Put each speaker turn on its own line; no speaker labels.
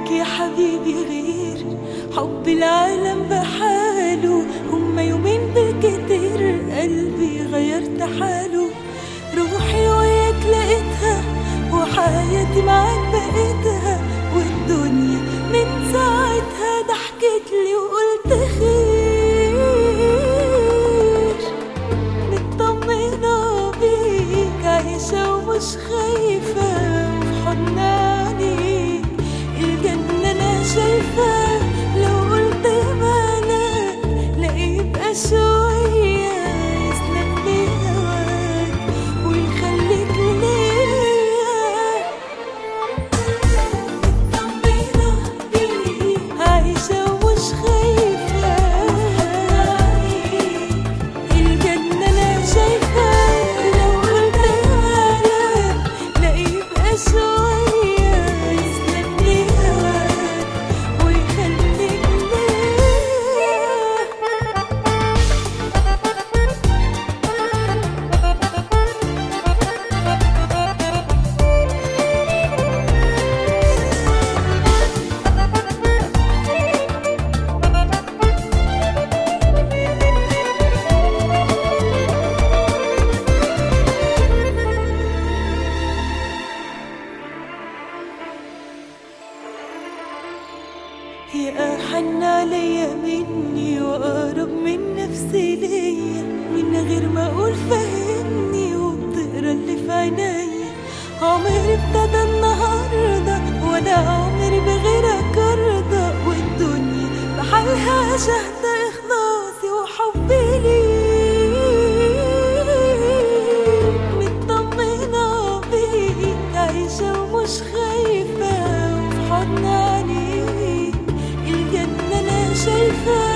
لك يا حبيبي غير حب العالم بحاله هما يومين بالكتير قلبي غيرت حاله روحي وياك لقيتها وحياتي معاك بقيتها والدنيا من ساعتها ضحكت لي وقلت خير مطمنة بيك عايشة ومش خايفة وفي حضن عينيك الجنة أنا شايفة لو قلت مالك لا يبقى شوية يسلم لي هواك ويخليك ليا مطمنة بيك عايشة ومش خايفة الجنة أنا شايفة لو قلت مالك لا يبقى شوية يسلم لي هواك ويخليك ليا يا أحن عليا مني وأقرب من نفسي ليا من غير ما أقول فهمني وبتقرا اللي في عينيا عمري ابتدى النهاردة ولا عمري بغيرك أرضى والدنيا بحالها شهد إخلاصي وحبي ليك مطمنة بيك عايشة ومش خايفة وفي حضن عينيك الجنة أنا شايفة